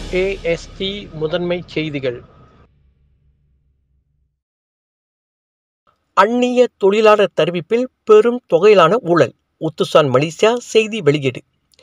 AST முதன்மைச் செய்திகள் அந்நிய தொழிலாளர் தெரிவிப்பில் பெரும் தொகையிலான ஊழல் உத்துசான் மலேசியா செய்தி வெளியீடு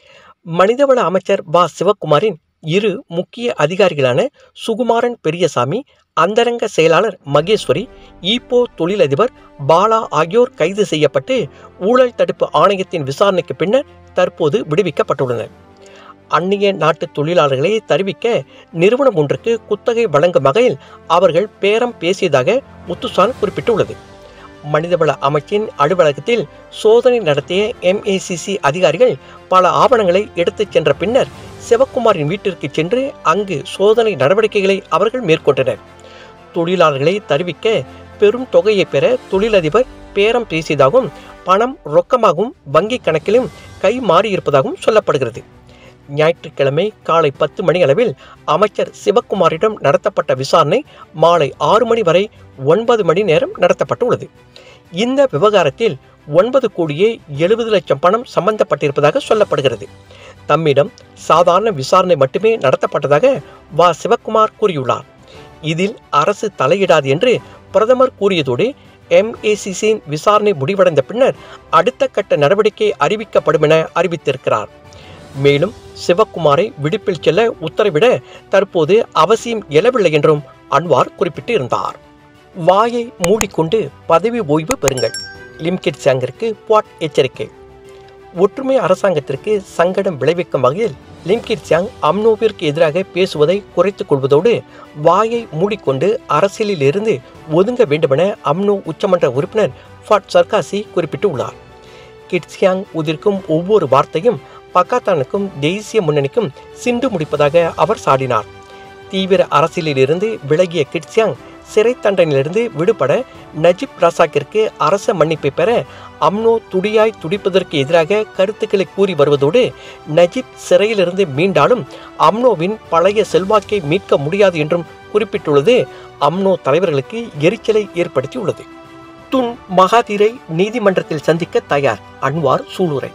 மனிதவள அமைச்சர் வ சிவக்குமாரின் இரு முக்கிய அதிகாரிகளான சுகுமாரன் பெரியசாமி அந்தரங்க செயலாளர் மகேஸ்வரி ஈப்போ தொழிலதிபர் பாலா ஆகியோர் கைது செய்யப்பட்டு ஊழல் தடுப்பு ஆணையத்தின் விசாரணைக்கு பின்னர் தற்போது விடுவிக்கப்பட்டுள்ளனர் அந்நிய நாட்டு தொழிலாளர்களை தெரிவிக்க நிறுவனம் ஒன்றுக்கு குத்தகை வழங்கும் வகையில் அவர்கள் பேரம் பேசியதாக முத்துசான் குறிப்பிட்டுள்ளது மனிதவள அமைச்சின் அலுவலகத்தில் சோதனை நடத்திய எம்ஏசிசி அதிகாரிகள் பல ஆவணங்களை எடுத்துச் சென்ற பின்னர் சிவக்குமாரின் வீட்டிற்கு சென்று அங்கு சோதனை நடவடிக்கைகளை அவர்கள் மேற்கொண்டனர் தொழிலாளர்களை தெரிவிக்க பெரும் தொகையை பெற தொழிலதிபர் பேரம் பேசியதாகவும் பணம் ரொக்கமாகவும் வங்கி கணக்கிலும் கை மாறியிருப்பதாகவும் சொல்லப்படுகிறது ஞாயிற்றுக்கிழமை காலை பத்து மணி அளவில் அமைச்சர் சிவக்குமாரிடம் நடத்தப்பட்ட விசாரணை மாலை ஆறு மணி வரை ஒன்பது மணி நேரம் நடத்தப்பட்டுள்ளது இந்த விவகாரத்தில் ஒன்பது கோடியே எழுபது லட்சம் பணம் சம்பந்தப்பட்டிருப்பதாக சொல்லப்படுகிறது தம்மிடம் சாதாரண விசாரணை மட்டுமே நடத்தப்பட்டதாக வ சிவக்குமார் கூறியுள்ளார் இதில் அரசு தலையிடாது என்று பிரதமர் கூறியதோடு எம்ஏசிசியின் விசாரணை முடிவடைந்த பின்னர் அடுத்த கட்ட நடவடிக்கை அறிவிக்கப்படும் என அறிவித்திருக்கிறார் மேலும் சிவக்குமாரை விடுப்பில் செல்ல உத்தரவிட தற்போது அவசியம் எழவில்லை என்றும் அன்வார் குறிப்பிட்டிருந்தார் வாயை மூடிக்கொண்டு பதவி ஓய்வு பெறுங்கள் லிம்கிட் சாங்கிற்கு பாட் எச்சரிக்கை ஒற்றுமை அரசாங்கத்திற்கு சங்கடம் விளைவிக்கும் வகையில் லிம்கிட் சாங் அம்னோவிற்கு எதிராக பேசுவதை குறைத்துக் கொள்வதோடு வாயை மூடிக்கொண்டு அரசியலில் இருந்து ஒதுங்க வேண்டுமென அம்னோ உச்சமன்ற உறுப்பினர் ஃபாட் சர்காசி குறிப்பிட்டுள்ளார் கிட்ஸ்யாங் உதிர்க்கும் ஒவ்வொரு வார்த்தையும் பக்காத்தானுக்கும் தேசிய முன்னணிக்கும் சிண்டு முடிப்பதாக அவர் சாடினார் தீவிர அரசியலில் இருந்து விலகிய கிட்ஸ்யாங் சிறை தண்டனையிலிருந்து விடுபட நஜிப் ராசாக்கிற்கு அரச மன்னிப்பை பெற அம்னோ துடியாய் துடிப்பதற்கு எதிராக கருத்துக்களை கூறி வருவதோடு நஜிப் சிறையிலிருந்து மீண்டாலும் அம்னோவின் பழைய செல்வாக்கை மீட்க முடியாது என்றும் குறிப்பிட்டுள்ளது அம்னோ தலைவர்களுக்கு எரிச்சலை ஏற்படுத்தியுள்ளது துன் மகாதீரை நீதிமன்றத்தில் சந்திக்க தயார் அன்வார் சூளுரை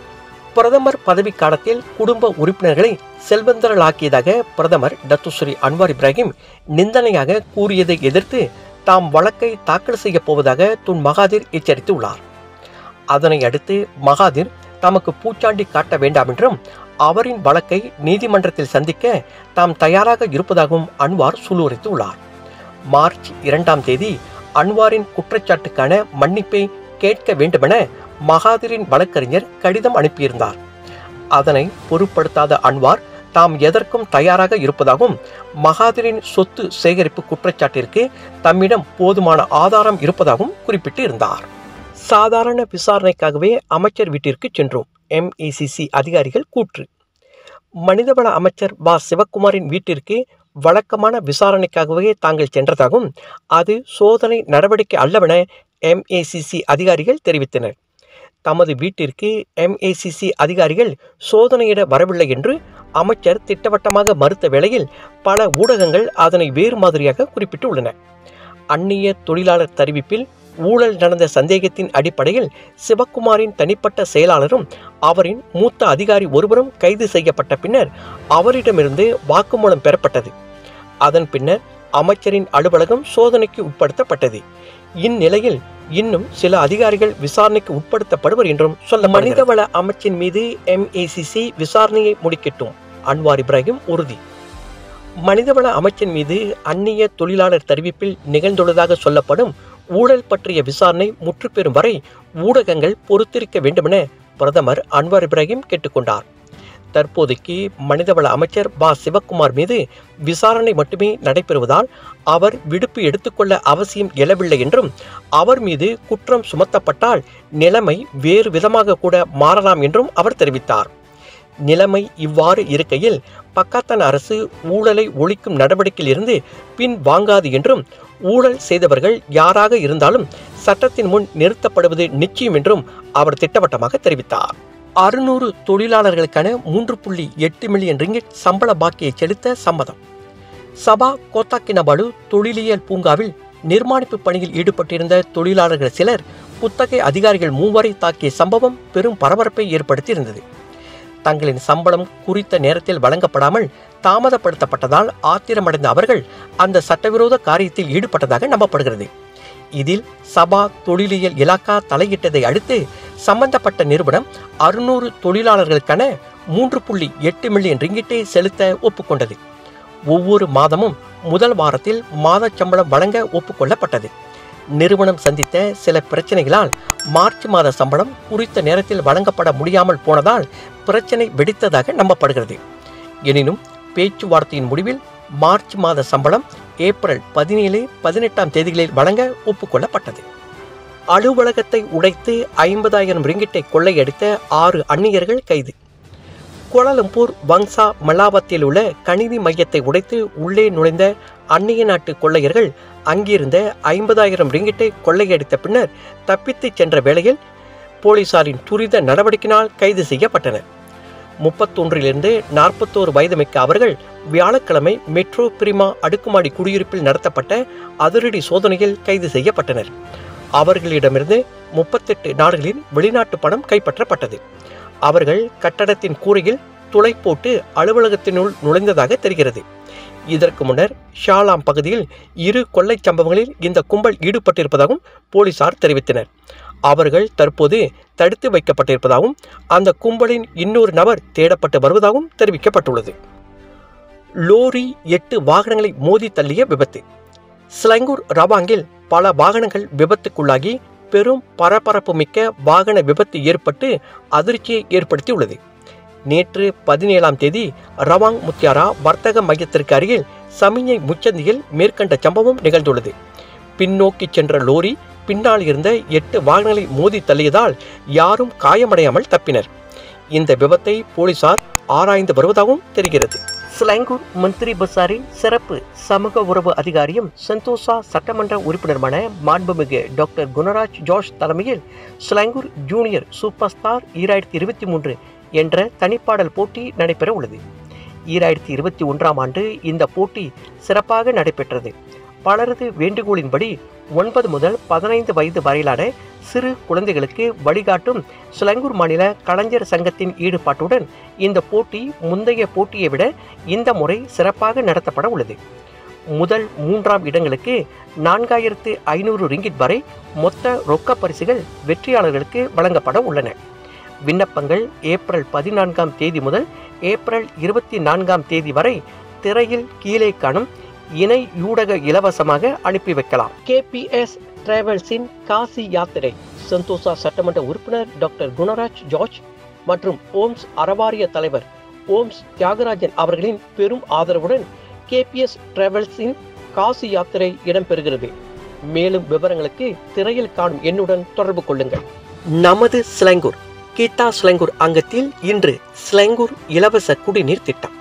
பிரதமர் பதவி காலத்தில் குடும்ப உறுப்பினர்களை செல்வந்தர்களாக்கியதாக பிரதமர் டத்துஸ்ரீ அன்வார் இப்ராஹிம் நிந்தனையாக கூறியதை எதிர்த்து தாம் வழக்கை தாக்கல் செய்யப் போவதாக துன் மகாதீர் எச்சரித்துள்ளார் அதனை அடுத்து மகாதீர் தமக்கு பூச்சாண்டி காட்ட வேண்டாம் என்றும் அவரின் வழக்கை நீதிமன்றத்தில் சந்திக்க தாம் தயாராக இருப்பதாகவும் அன்வார் சூளுரைத்துள்ளார் மார்ச் இரண்டாம் தேதி அன்வாரின் குற்றச்சாட்டுக்கான மன்னிப்பை கேட்க வேண்டுமென மகாதிரின் வழக்கறிஞர் கடிதம் அனுப்பியிருந்தார் அதனை பொருட்படுத்தாத அன்வார் தாம் எதற்கும் தயாராக இருப்பதாகவும் மகாதிரின் சொத்து சேகரிப்பு குற்றச்சாட்டிற்கு தம்மிடம் போதுமான ஆதாரம் இருப்பதாகவும் குறிப்பிட்டு இருந்தார் சாதாரண விசாரணைக்காகவே அமைச்சர் வீட்டிற்கு சென்றோம் எம்ஏசிசி அதிகாரிகள் கூற்று மனிதவள அமைச்சர் வ சிவக்குமாரின் வீட்டிற்கு வழக்கமான விசாரணைக்காகவே தாங்கள் சென்றதாகவும் அது சோதனை நடவடிக்கை அல்லவென எம்ஏசிசி அதிகாரிகள் தெரிவித்தனர் தமது வீட்டிற்கு எம்ஏசிசி அதிகாரிகள் சோதனையிட வரவில்லை என்று அமைச்சர் திட்டவட்டமாக மறுத்த வேளையில் பல ஊடகங்கள் அதனை வேறு மாதிரியாக குறிப்பிட்டுள்ளன அந்நிய தொழிலாளர் தெரிவிப்பில் ஊழல் நடந்த சந்தேகத்தின் அடிப்படையில் சிவக்குமாரின் தனிப்பட்ட செயலாளரும் அவரின் மூத்த அதிகாரி ஒருவரும் கைது செய்யப்பட்ட பின்னர் அவரிடமிருந்து வாக்குமூலம் பெறப்பட்டது அதன் பின்னர் அமைச்சரின் அலுவலகம் சோதனைக்கு உட்படுத்தப்பட்டது இந்நிலையில் இன்னும் சில அதிகாரிகள் விசாரணைக்கு உட்படுத்தப்படுவர் என்றும் சொல்ல மனிதவள அமைச்சின் மீது எம்ஏசிசி விசாரணையை முடிக்கட்டும் அன்வார் இப்ராஹிம் உறுதி மனிதவள அமைச்சின் மீது அந்நிய தொழிலாளர் தெரிவிப்பில் நிகழ்ந்துள்ளதாக சொல்லப்படும் ஊழல் பற்றிய விசாரணை முற்றுப்பெறும் வரை ஊடகங்கள் பொறுத்திருக்க வேண்டுமென பிரதமர் அன்வார் இப்ராஹிம் கேட்டுக்கொண்டார் தற்போதைக்கு மனிதவள அமைச்சர் ப சிவக்குமார் மீது விசாரணை மட்டுமே நடைபெறுவதால் அவர் விடுப்பு எடுத்துக்கொள்ள அவசியம் எழவில்லை என்றும் அவர் மீது குற்றம் சுமத்தப்பட்டால் நிலைமை வேறு விதமாக கூட மாறலாம் என்றும் அவர் தெரிவித்தார் நிலைமை இவ்வாறு இருக்கையில் பக்காத்தான் அரசு ஊழலை ஒழிக்கும் நடவடிக்கையில் இருந்து பின் வாங்காது என்றும் ஊழல் செய்தவர்கள் யாராக இருந்தாலும் சட்டத்தின் முன் நிறுத்தப்படுவது நிச்சயம் என்றும் அவர் திட்டவட்டமாக தெரிவித்தார் அறுநூறு தொழிலாளர்களுக்கான மூன்று புள்ளி எட்டு மில்லியன் ரிங்கிட் சம்பள பாக்கியை செலுத்த சம்மதம் சபா கோத்தாக்கினபாடு தொழிலியல் பூங்காவில் நிர்மாணிப்பு பணியில் ஈடுபட்டிருந்த தொழிலாளர்கள் சிலர் குத்தகை அதிகாரிகள் மூவரை தாக்கிய சம்பவம் பெரும் பரபரப்பை ஏற்படுத்தியிருந்தது தங்களின் சம்பளம் குறித்த நேரத்தில் வழங்கப்படாமல் தாமதப்படுத்தப்பட்டதால் ஆத்திரமடைந்த அவர்கள் அந்த சட்டவிரோத காரியத்தில் ஈடுபட்டதாக நம்பப்படுகிறது இதில் சபா தொழிலியல் இலாக்கா தலையிட்டதை அடுத்து சம்பந்தப்பட்ட நிறுவனம் அறுநூறு தொழிலாளர்களுக்கான மூன்று புள்ளி எட்டு மில்லியன் ரிங்கிட்டை செலுத்த ஒப்புக்கொண்டது ஒவ்வொரு மாதமும் முதல் வாரத்தில் மாத சம்பளம் வழங்க ஒப்புக்கொள்ளப்பட்டது நிறுவனம் சந்தித்த சில பிரச்சனைகளால் மார்ச் மாத சம்பளம் குறித்த நேரத்தில் வழங்கப்பட முடியாமல் போனதால் பிரச்சனை வெடித்ததாக நம்பப்படுகிறது எனினும் பேச்சுவார்த்தையின் முடிவில் மார்ச் மாத சம்பளம் ஏப்ரல் பதினேழு பதினெட்டாம் தேதிகளில் வழங்க ஒப்புக்கொள்ளப்பட்டது அலுவலகத்தை உடைத்து ஐம்பதாயிரம் ரிங்கிட்டை கொள்ளையடித்த ஆறு அந்நியர்கள் கைது கோலாலம்பூர் வங்சா மலாவத்தில் உள்ள கணினி மையத்தை உடைத்து உள்ளே நுழைந்த அந்நிய நாட்டு கொள்ளையர்கள் அங்கிருந்த ஐம்பதாயிரம் ரிங்கிட்டை கொள்ளையடித்த பின்னர் தப்பித்துச் சென்ற வேளையில் போலீசாரின் துரித நடவடிக்கையினால் கைது செய்யப்பட்டனர் முப்பத்தொன்றிலிருந்து நாற்பத்தோரு வயதுமிக்க அவர்கள் வியாழக்கிழமை மெட்ரோ பிரிமா அடுக்குமாடி குடியிருப்பில் நடத்தப்பட்ட அதிரடி சோதனையில் கைது செய்யப்பட்டனர் அவர்களிடமிருந்து முப்பத்தெட்டு நாடுகளின் வெளிநாட்டு பணம் கைப்பற்றப்பட்டது அவர்கள் கட்டடத்தின் கூரையில் துளை போட்டு அலுவலகத்தினுள் நுழைந்ததாக தெரிகிறது இதற்கு முன்னர் ஷாலாம் பகுதியில் இரு கொள்ளைச் சம்பவங்களில் இந்த கும்பல் ஈடுபட்டிருப்பதாகவும் போலீசார் தெரிவித்தனர் அவர்கள் தற்போது தடுத்து வைக்கப்பட்டிருப்பதாகவும் அந்த கும்பலின் இன்னொரு நபர் தேடப்பட்டு வருவதாகவும் தெரிவிக்கப்பட்டுள்ளது லோரி எட்டு வாகனங்களை மோதி தள்ளிய விபத்து ஸ்லங்கூர் ரவாங்கில் பல வாகனங்கள் விபத்துக்குள்ளாகி பெரும் பரபரப்பு மிக்க வாகன விபத்து ஏற்பட்டு அதிர்ச்சியை ஏற்படுத்தியுள்ளது நேற்று பதினேழாம் தேதி ரவாங் முத்தியாரா வர்த்தக மையத்திற்கு அருகில் சமிஞ்சை முச்சந்தியில் மேற்கண்ட சம்பவம் நிகழ்ந்துள்ளது பின்னோக்கி சென்ற லோரி பின்னால் இருந்த எட்டு வாகனங்களை மோதி தள்ளியதால் யாரும் காயமடையாமல் தப்பினர் இந்த விபத்தை போலீசார் ஆராய்ந்து வருவதாகவும் தெரிகிறது ஸ்லாங்கூர் மந்திரி பசாரின் சிறப்பு சமூக உறவு அதிகாரியும் செந்தோசா சட்டமன்ற உறுப்பினருமான மாண்புமிகு டாக்டர் குணராஜ் ஜோஷ் தலைமையில் ஸ்லாங்கூர் ஜூனியர் சூப்பர் ஸ்டார் ஈராயிரத்தி இருபத்தி மூன்று என்ற தனிப்பாடல் போட்டி நடைபெற உள்ளது ஈராயிரத்தி இருபத்தி ஒன்றாம் ஆண்டு இந்த போட்டி சிறப்பாக நடைபெற்றது பலரது வேண்டுகோளின்படி ஒன்பது முதல் பதினைந்து வயது வரையிலான சிறு குழந்தைகளுக்கு வழிகாட்டும் சிலங்கூர் மாநில கலைஞர் சங்கத்தின் ஈடுபாட்டுடன் இந்த போட்டி முந்தைய போட்டியை விட இந்த முறை சிறப்பாக நடத்தப்பட உள்ளது முதல் மூன்றாம் இடங்களுக்கு நான்காயிரத்து ஐநூறு ரிங்கிட் வரை மொத்த ரொக்க பரிசுகள் வெற்றியாளர்களுக்கு வழங்கப்பட உள்ளன விண்ணப்பங்கள் ஏப்ரல் பதினான்காம் தேதி முதல் ஏப்ரல் இருபத்தி நான்காம் தேதி வரை திரையில் கீழே காணும் இணை ஊடக இலவசமாக அனுப்பி வைக்கலாம் கேபிஎஸ் டிராவல்ஸின் காசி யாத்திரை சந்தோஷா சட்டமன்ற உறுப்பினர் டாக்டர் குணராஜ் ஜார்ஜ் மற்றும் ஓம்ஸ் அறவாரிய தலைவர் ஓம்ஸ் தியாகராஜன் அவர்களின் பெரும் ஆதரவுடன் கேபிஎஸ் டிராவல்ஸின் காசி யாத்திரை இடம்பெறுகிறது மேலும் விவரங்களுக்கு திரையில் காணும் எண்ணுடன் தொடர்பு கொள்ளுங்கள் நமது ஸ்லங்கூர் கீதா ஸ்லங்கூர் அங்கத்தில் இன்று ஸ்லங்கூர் இலவச குடிநீர் திட்டம்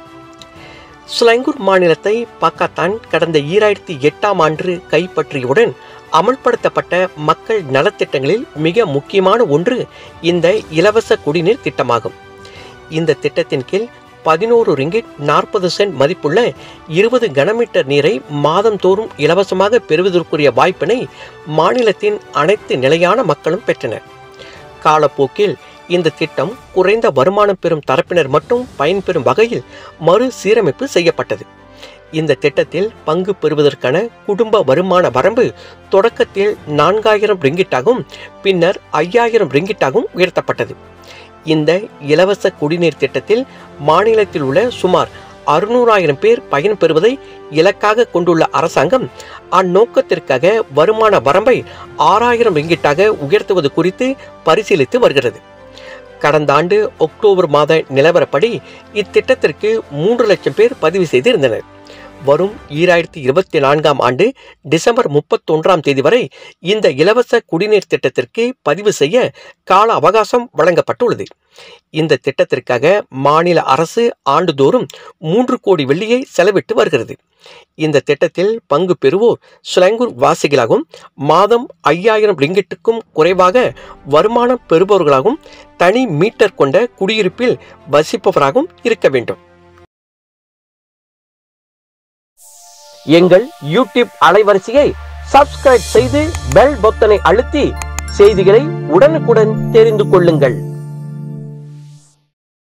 ஸ்லங்கூர் மாநிலத்தை பாகிஸ்தான் கடந்த ஈராயிரத்தி எட்டாம் ஆண்டு கைப்பற்றியவுடன் அமல்படுத்தப்பட்ட மக்கள் நலத்திட்டங்களில் மிக முக்கியமான ஒன்று இந்த இலவச குடிநீர் திட்டமாகும் இந்த திட்டத்தின் கீழ் பதினோரு ரிங்கிட் நாற்பது சென்ட் மதிப்புள்ள இருபது கனமீட்டர் நீரை மாதந்தோறும் இலவசமாக பெறுவதற்குரிய வாய்ப்பினை மாநிலத்தின் அனைத்து நிலையான மக்களும் பெற்றனர் காலப்போக்கில் இந்த திட்டம் குறைந்த வருமானம் பெறும் தரப்பினர் மட்டும் பயன்பெறும் வகையில் மறுசீரமைப்பு செய்யப்பட்டது இந்த திட்டத்தில் பங்கு பெறுவதற்கான குடும்ப வருமான வரம்பு தொடக்கத்தில் நான்காயிரம் ரிங்கிட்டாகவும் பின்னர் ஐயாயிரம் ரிங்கிட்டாகவும் உயர்த்தப்பட்டது இந்த இலவச குடிநீர் திட்டத்தில் மாநிலத்தில் உள்ள சுமார் அறுநூறாயிரம் பேர் பயன்பெறுவதை இலக்காக கொண்டுள்ள அரசாங்கம் அந்நோக்கத்திற்காக வருமான வரம்பை ஆறாயிரம் ரிங்கிட்டாக உயர்த்துவது குறித்து பரிசீலித்து வருகிறது கடந்த ஆண்டு அக்டோபர் மாத நிலவரப்படி இத்திட்டத்திற்கு மூன்று லட்சம் பேர் பதிவு செய்திருந்தனர் வரும் ஈராயிரத்தி இருபத்தி நான்காம் ஆண்டு டிசம்பர் முப்பத்தொன்றாம் தேதி வரை இந்த இலவச குடிநீர் திட்டத்திற்கு பதிவு செய்ய கால அவகாசம் வழங்கப்பட்டுள்ளது இந்த திட்டத்திற்காக மாநில அரசு ஆண்டுதோறும் மூன்று கோடி வெள்ளியை செலவிட்டு வருகிறது இந்த திட்டத்தில் பங்கு பெறுவோர் ஸ்லங்கூர் வாசிகளாகவும் மாதம் ஐயாயிரம் ரிங்கிட்டுக்கும் குறைவாக வருமானம் பெறுபவர்களாகவும் தனி மீட்டர் கொண்ட குடியிருப்பில் வசிப்பவராகவும் இருக்க வேண்டும் எங்கள் யூடியூப் அலைவரிசையை சப்ஸ்கிரைப் செய்து பெல் பொத்தனை அழுத்தி செய்திகளை உடனுக்குடன் தெரிந்து கொள்ளுங்கள்